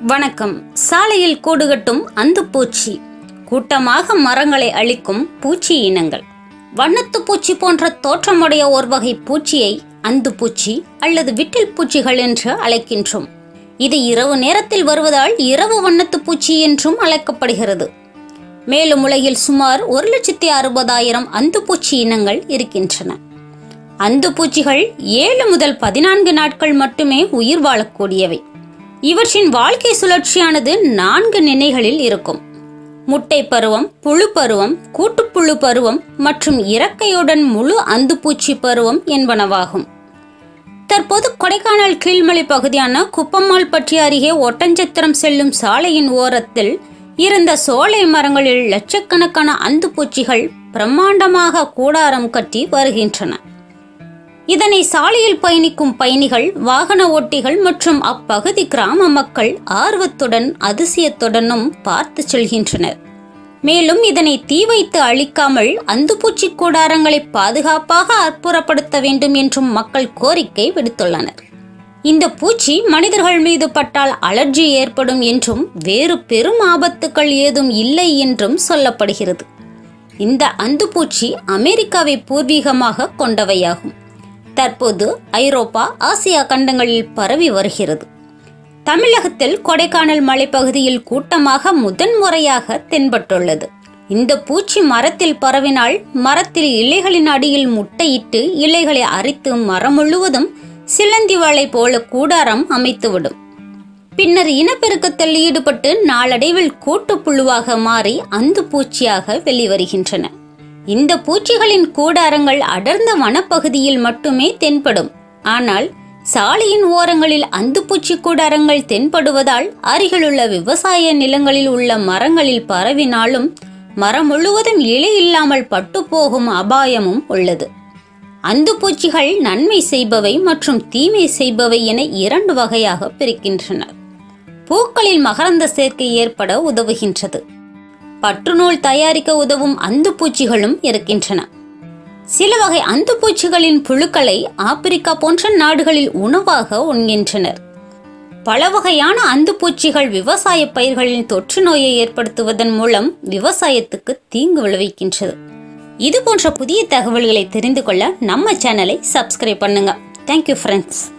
வணக்கம் சாலையில் கூடுகட்டும் அந்த பூச்சி கூட்டமாக மரங்களை அழிக்கும் பூச்சி இனங்கள் வண்ணத்து பூச்சி போன்ற தோற்றமுடைய ஒரு வகை பூச்சியை அந்து பூச்சி அல்லது விட்டில் பூச்சிகள் என்று அழைக்கின்றோம் இது இரவு நேரத்தில் வருவதால் இரவு வண்ணத்து பூச்சி என்றும் அழைக்கப்படுகிறது மேலும் உலகில் சுமார் ஒரு லட்சத்தி அறுபதாயிரம் அந்து பூச்சி இனங்கள் இருக்கின்றன அந்து பூச்சிகள் ஏழு முதல் பதினான்கு நாட்கள் மட்டுமே உயிர் வாழக்கூடியவை இவற்றின் வாழ்க்கை சுழற்சியானது நான்கு நிலைகளில் இருக்கும் முட்டை பருவம் புழு பருவம் கூட்டுப்புழு பருவம் மற்றும் இறக்கையுடன் முழு அந்துப்பூச்சி பருவம் என்பனவாகும் தற்போது கொடைக்கானல் கீழ்மலை பகுதியான குப்பம்மாள்பட்டி அருகே ஒட்டஞ்சத்திரம் செல்லும் சாலையின் ஓரத்தில் இருந்த சோலை மரங்களில் லட்சக்கணக்கான அந்துப்பூச்சிகள் பிரம்மாண்டமாக கூடாரம் கட்டி வருகின்றன இதனை சாலையில் பயணிக்கும் பயணிகள் வாகன ஓட்டிகள் மற்றும் அப்பகுதி கிராம மக்கள் ஆர்வத்துடன் அதிசயத்துடனும் பார்த்து செல்கின்றனர் மேலும் இதனை தீ வைத்து அழிக்காமல் அந்துப்பூச்சி கூடாரங்களை பாதுகாப்பாக அற்புறப்படுத்த வேண்டும் என்றும் மக்கள் கோரிக்கை விடுத்துள்ளனர் இந்த பூச்சி மனிதர்கள் மீது பட்டால் அலர்ஜி ஏற்படும் என்றும் வேறு பெரும் ஆபத்துக்கள் ஏதும் இல்லை என்றும் சொல்லப்படுகிறது இந்த அந்துப்பூச்சி அமெரிக்காவை பூர்வீகமாக கொண்டவையாகும் தற்போது ஐரோப்பா ஆசியா கண்டங்களில் பரவி வருகிறது தமிழகத்தில் கொடைக்கானல் மலைப்பகுதியில் கூட்டமாக முதன்முறையாக தென்பட்டுள்ளது இந்த பூச்சி மரத்தில் பரவினால் மரத்தில் இலைகளின் அடியில் முட்டையிட்டு இலைகளை அரித்து மரம் முழுவதும் சிலந்தி வலை போல கூடாரம் அமைத்துவிடும் பின்னர் இனப்பெருக்கத்தில் ஈடுபட்டு நாளடைவில் கூட்டுப்புழுவாக மாறி அந்த பூச்சியாக வெளிவருகின்றன இந்த பூச்சிகளின் கூடாரங்கள் அடர்ந்த வனப்பகுதியில் மட்டுமே தென்படும் ஆனால் சாலையின் ஓரங்களில் அந்துப்பூச்சி கூடாரங்கள் தென்படுவதால் அருகிலுள்ள விவசாய நிலங்களில் உள்ள மரங்களில் பரவினாலும் மரம் முழுவதும் இலை இல்லாமல் பட்டுப்போகும் அபாயமும் உள்ளது அந்துப்பூச்சிகள் நன்மை செய்பவை மற்றும் தீமை செய்பவை என இரண்டு வகையாக பிரிக்கின்றனர் பூக்களில் மகரந்த சேர்க்கை ஏற்பட உதவுகின்றது பற்றுநூல் தயாரிக்க உதவும் அந்துப்பூச்சிகளும் இருக்கின்றன சில வகை அந்துப்பூச்சிகளின் புழுக்களை ஆப்பிரிக்கா போன்ற நாடுகளில் உணவாக உண்கின்றனர் பல வகையான அந்துப்பூச்சிகள் விவசாய பயிர்களில் தொற்று நோயை ஏற்படுத்துவதன் மூலம் விவசாயத்துக்கு தீங்கு விளைவிக்கின்றது இது போன்ற புதிய தகவல்களை தெரிந்து கொள்ள நம்ம சேனலை சப்ஸ்கிரைப் பண்ணுங்க தேங்க்யூ ஃப்ரெண்ட்ஸ்